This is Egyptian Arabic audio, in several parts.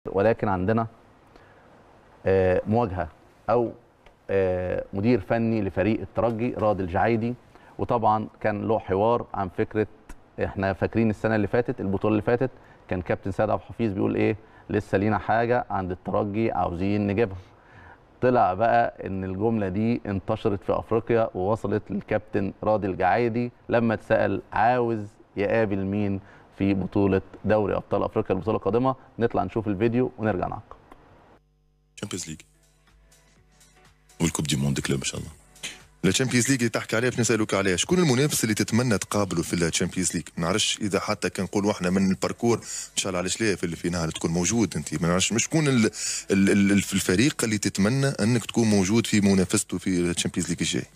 ولكن عندنا آه، مواجهه او آه، مدير فني لفريق الترجي راضي الجعيدي وطبعا كان له حوار عن فكره احنا فاكرين السنه اللي فاتت البطوله اللي فاتت كان كابتن سيد عبد الحفيظ بيقول ايه لسه لينا حاجه عند الترجي عاوزين نجيبها طلع بقى ان الجمله دي انتشرت في افريقيا ووصلت للكابتن راضي الجعايدي لما اتسال عاوز يقابل مين في بطوله دوري ابطال افريقيا البطوله القادمه نطلع نشوف الفيديو ونرجع نعقب تشامبيونز ليج والكوب دي موند كلوب ان شاء الله الشامبيونز ليج اللي تحكي عليها باش نسالوك عليها شكون المنافس اللي تتمنى تقابله في الشامبيونز ليج ما نعرفش اذا حتى كان نقولوا احنا من الباركور ان شاء الله علاش لا في الفينال تكون موجود انت ما نعرفش مش شكون ال- ال- ال- في الفريق اللي تتمنى انك تكون موجود في منافسته في الشامبيونز ليج الجاي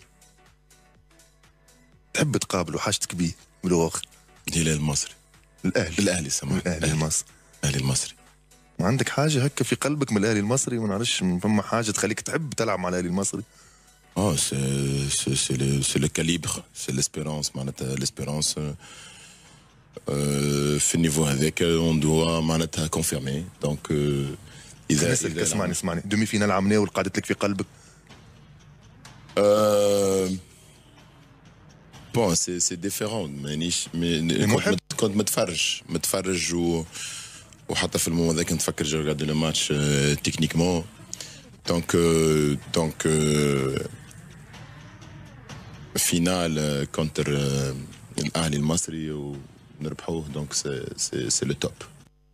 تحب تقابله حاجتك بيه بالاخر الهلال المصري الاهلي الاهلي سامحني الاهلي المصري الاهلي المصري ما عندك حاجه هكا في قلبك من الاهلي المصري ما نعرفش فما حاجه تخليك تحب تلعب مع الاهلي المصري اه سي سي سي لو سي لو كاليبر سي ليسبيرونس معناتها ليسبيرونس في النيفو هذاك اون دوا معناتها كونفيرمي دونك اذا نسالك اسمعني اسمعني دومي فينال عملناه وقعدت لك في قلبك بون سي سي ديفيرون مانيش مي- محب. كنت مت- كنت متفرج متفرج و وحتى في المومون هذاك نتفكر جو ريغاردي لو ماتش تكنيكمون دونك دونك فينال كونتر الاهلي المصري ونربحوه دونك سي سي سي لو توب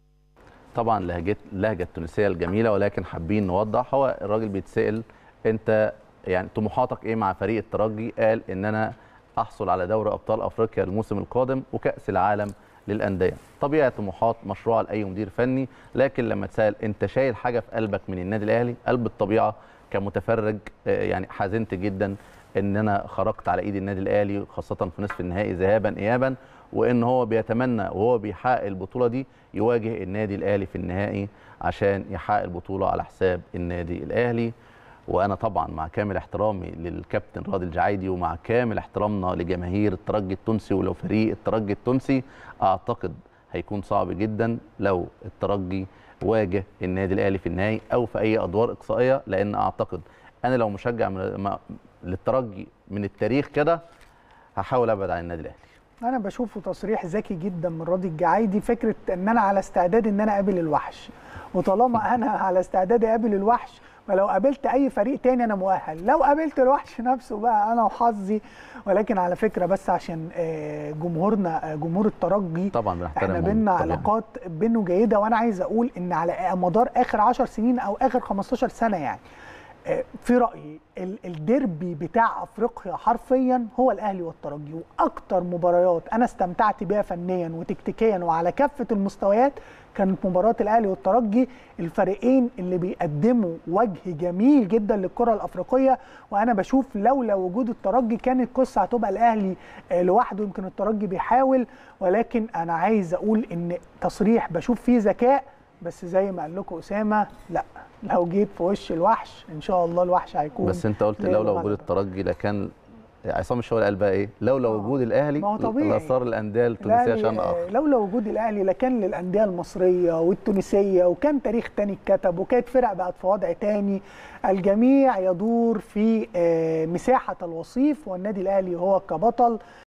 طبعا لهجه اللهجه التونسيه الجميله ولكن حابين نوضح هو الراجل بيتسال انت يعني طموحاتك ايه مع فريق الترجي قال ان انا احصل على دوري ابطال افريقيا الموسم القادم وكاس العالم للانديه طبيعه طموحات مشروعه لاي مدير فني لكن لما تسال انت شايل حاجه في قلبك من النادي الاهلي قلب الطبيعه كمتفرج آه، يعني حزنت جدا ان انا خرجت على ايد النادي الاهلي خاصه في نصف النهائي ذهابا ايابا وان هو بيتمنى وهو بيحقق البطوله دي يواجه النادي الاهلي في النهائي عشان يحقق البطوله على حساب النادي الاهلي وانا طبعا مع كامل احترامي للكابتن راضي الجعيدي ومع كامل احترامنا لجماهير الترجي التونسي ولو فريق الترجي التونسي اعتقد هيكون صعب جدا لو الترجي واجه النادي الاهلي في النهائي او في اي ادوار اقصائيه لان اعتقد انا لو مشجع من ما- للترجي من التاريخ كده هحاول ابعد عن النادي الاهلي انا بشوفه تصريح ذكي جدا من راضي الجعايدي فكره ان انا على استعداد ان انا اقابل الوحش وطالما انا على استعداد اقابل الوحش فلو قابلت اي فريق تاني انا مؤهل لو قابلت الوحش نفسه بقى انا وحظي ولكن على فكره بس عشان آه، جمهورنا آه، جمهور الترجي طبعا بنحترم احنا بينا طبعاً. علاقات بينه جيده وانا عايز اقول ان على مدار اخر 10 سنين او اخر 15 سنه يعني آه، في رايي ال- الديربي بتاع افريقيا حرفيا هو الاهلي والترجي واكتر مباريات انا استمتعت بيها فنيا وتكتيكيا وعلى كافه المستويات كانت مباراه الاهلي والترجي الفريقين اللي بيقدموا وجه جميل جدا للكره الافريقيه وانا بشوف لولا وجود الترجي كانت قصه هتبقى الاهلي آه، لوحده يمكن الترجي بيحاول ولكن انا عايز اقول ان تصريح بشوف فيه ذكاء بس زي ما قال لكم اسامه لا لو جيت في وش الوحش ان شاء الله الوحش هيكون بس انت قلت ليه لولا الغلبة. وجود الترجي لكان عصام الشوالي قال بقى ايه لولا آه. وجود الاهلي ما هو طبيعي. لصار الانديه التونسيه الأهلي- شان اخر لولا وجود الاهلي لكان للانديه المصريه والتونسيه وكان تاريخ تاني اتكتب وكانت فرق بقت في وضع تاني الجميع يدور في آه، مساحه الوصيف والنادي الاهلي هو كبطل